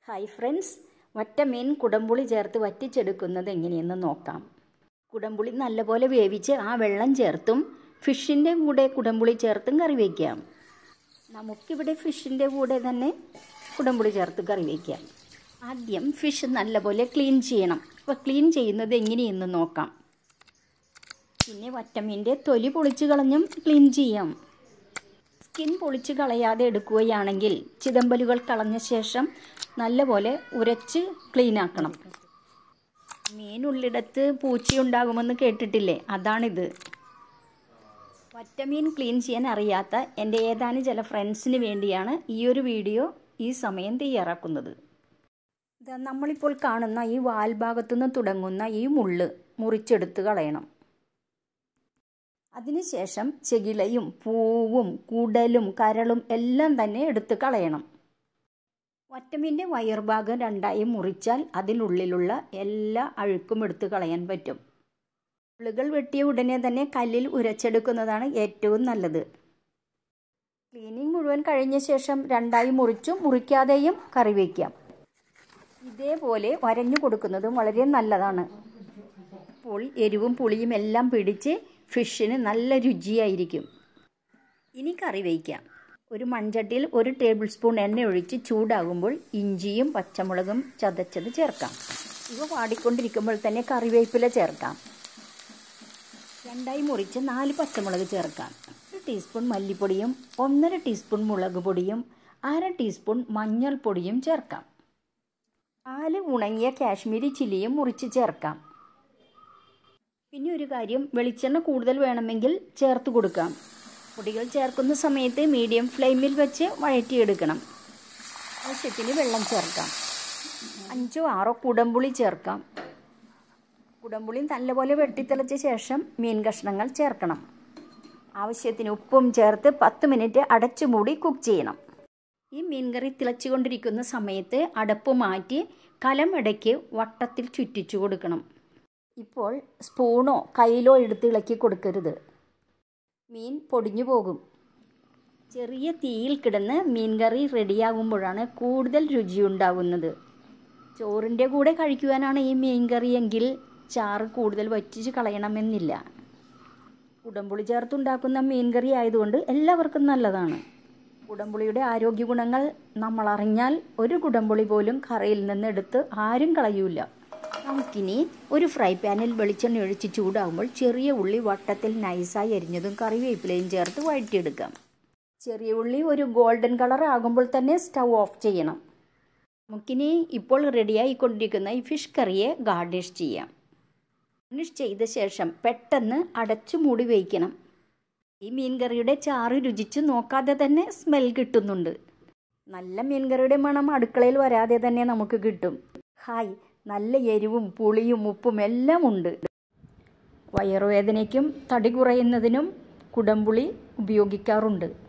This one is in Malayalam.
ഹായ് ഫ്രണ്ട്സ് വറ്റമീൻ കുടംപുളി ചേർത്ത് വറ്റിച്ചെടുക്കുന്നത് എങ്ങനെയെന്ന് നോക്കാം കുടംപുളി നല്ലപോലെ വേവിച്ച് ആ വെള്ളം ചേർത്തും ഫിഷിൻ്റെ കൂടെ കുടംപുളി ചേർത്തും കറി വയ്ക്കാം നമുക്കിവിടെ ഫിഷിൻ്റെ കൂടെ തന്നെ കുടംപുളി ചേർത്ത് കറി വയ്ക്കാം ആദ്യം ഫിഷ് നല്ലപോലെ ക്ലീൻ ചെയ്യണം അപ്പോൾ ക്ലീൻ ചെയ്യുന്നത് എങ്ങനെയെന്ന് നോക്കാം പിന്നെ വറ്റമീൻ്റെ തൊലി പൊളിച്ച് കളഞ്ഞും ക്ലീൻ ചെയ്യാം സ്കിൻ പൊളിച്ച് കളയാതെ എടുക്കുകയാണെങ്കിൽ ചിതമ്പലുകൾ കളഞ്ഞ ശേഷം നല്ലപോലെ ഉരച്ച് ക്ലീൻ ആക്കണം മീനുള്ളിടത്ത് പൂച്ചയുണ്ടാകുമെന്ന് കേട്ടിട്ടില്ലേ അതാണിത് വറ്റമീൻ ക്ലീൻ ചെയ്യാൻ അറിയാത്ത എൻ്റെ ഏതാനും ചില ഫ്രണ്ട്സിന് വേണ്ടിയാണ് ഈ ഒരു വീഡിയോ ഈ സമയം തയ്യാറാക്കുന്നത് ഇതാ നമ്മളിപ്പോൾ കാണുന്ന ഈ വാൽഭാഗത്തുനിന്ന് തുടങ്ങുന്ന ഈ മുള്ള് മുറിച്ചെടുത്ത് കളയണം അതിനുശേഷം ചെകിളയും പൂവും കുടലും കരളും എല്ലാം തന്നെ എടുത്ത് കളയണം വറ്റമീൻ്റെ വയർഭാഗം രണ്ടായി മുറിച്ചാൽ അതിനുള്ളിലുള്ള എല്ലാ അഴുക്കും എടുത്ത് കളയാൻ പറ്റും ഉള്ളുകൾ വെട്ടിയ ഉടനെ തന്നെ കല്ലിൽ ഉരച്ചെടുക്കുന്നതാണ് ഏറ്റവും നല്ലത് ക്ലീനിങ് മുഴുവൻ കഴിഞ്ഞ ശേഷം രണ്ടായി മുറിച്ചും മുറിക്കാതെയും കറി വയ്ക്കാം ഇതേപോലെ വരഞ്ഞു കൊടുക്കുന്നതും വളരെ നല്ലതാണ് അപ്പോൾ എരിവും പുളിയും എല്ലാം പിടിച്ച് ഫിഷിന് നല്ല രുചിയായിരിക്കും ഇനി കറി വയ്ക്കാം ഒരു മൺചട്ടിയിൽ ഒരു ടേബിൾ സ്പൂൺ എണ്ണ ഒഴിച്ച് ചൂടാകുമ്പോൾ ഇഞ്ചിയും പച്ചമുളകും ചതച്ചത് ചേർക്കാം ഇവ വാടിക്കൊണ്ടിരിക്കുമ്പോൾ തന്നെ കറിവേപ്പില ചേർക്കാം രണ്ടായി മുറിച്ച് നാല് പച്ചമുളക് ചേർക്കാം ഒരു ടീസ്പൂൺ മല്ലിപ്പൊടിയും ഒന്നര ടീസ്പൂൺ മുളക് പൊടിയും അര ടീസ്പൂൺ മഞ്ഞൾപ്പൊടിയും ചേർക്കാം നാല് ഉണങ്ങിയ കാശ്മീരി ചില്ലിയും മുറിച്ച് ചേർക്കാം പിന്നെ ഒരു കാര്യം വെളിച്ചെണ്ണ കൂടുതൽ വേണമെങ്കിൽ ചേർത്ത് കൊടുക്കാം പൊടികൾ ചേർക്കുന്ന സമയത്ത് മീഡിയം ഫ്ലെയിമിൽ വെച്ച് വഴറ്റിയെടുക്കണം ആവശ്യത്തിന് വെള്ളം ചേർക്കാം അഞ്ചോ ആറോ കുടംപുളി ചേർക്കാം കുടംപുളി നല്ലപോലെ വെട്ടിത്തിളച്ച ശേഷം മീൻ കഷ്ണങ്ങൾ ചേർക്കണം ആവശ്യത്തിന് ഉപ്പും ചേർത്ത് പത്ത് മിനിറ്റ് അടച്ചു മൂടി കുക്ക് ചെയ്യണം ഈ മീൻകറി തിളച്ചുകൊണ്ടിരിക്കുന്ന സമയത്ത് അടപ്പ് മാറ്റി കലമിടയ്ക്ക് വട്ടത്തിൽ ചുറ്റിച്ചു കൊടുക്കണം ഇപ്പോൾ സ്പൂണോ കയ്യിലോ എടുത്ത് ഇളക്കി കൊടുക്കരുത് മീൻ പൊടിഞ്ഞു പോകും ചെറിയ തീയിൽ കിടന്ന് മീൻകറി റെഡിയാകുമ്പോഴാണ് കൂടുതൽ രുചിയുണ്ടാകുന്നത് ചോറിൻ്റെ കൂടെ കഴിക്കുവാനാണ് ഈ മീൻകറി എങ്കിൽ ചാറ് കൂടുതൽ വറ്റിച്ച് കളയണമെന്നില്ല ഉടമ്പുളി ചേർത്തുണ്ടാക്കുന്ന മീൻകറി ആയതുകൊണ്ട് എല്ലാവർക്കും നല്ലതാണ് കുടംപുളിയുടെ ആരോഗ്യ ഗുണങ്ങൾ നമ്മൾ അറിഞ്ഞാൽ ഒരു കുടംപുളി പോലും കറിയിൽ നിന്ന് എടുത്ത് ആരും കളയൂല നമുക്കിനി ഒരു ഫ്രൈ പാനിൽ വെളിച്ചെണ്ണ ഒഴിച്ച് ചൂടാകുമ്പോൾ ചെറിയ ഉള്ളി വട്ടത്തിൽ നൈസായി അരിഞ്ഞതും കറിവേപ്പിലയും ചേർത്ത് വഴറ്റിയെടുക്കാം ചെറിയ ഉള്ളി ഒരു ഗോൾഡൻ കളർ ആകുമ്പോൾ തന്നെ സ്റ്റൗ ഓഫ് ചെയ്യണം നമുക്കിനി ഇപ്പോൾ റെഡിയായിക്കൊണ്ടിരിക്കുന്ന ഈ ഫിഷ് കറിയെ ഗാർണിഷ് ചെയ്യാം ഗാർണിഷ് ചെയ്ത ശേഷം പെട്ടെന്ന് അടച്ചു മൂടി വയ്ക്കണം ഈ മീൻകറിയുടെ ചാറ് രുചിച്ച് നോക്കാതെ തന്നെ സ്മെൽ കിട്ടുന്നുണ്ട് നല്ല മീൻകറിയുടെ മണം അടുക്കളയിൽ വരാതെ തന്നെ നമുക്ക് കിട്ടും ഹായ് നല്ല എരിവും പുളിയും ഉപ്പും എല്ലാം ഉണ്ട് വയറുവേദനയ്ക്കും തടി കുറയുന്നതിനും കുടംപുളി ഉപയോഗിക്കാറുണ്ട്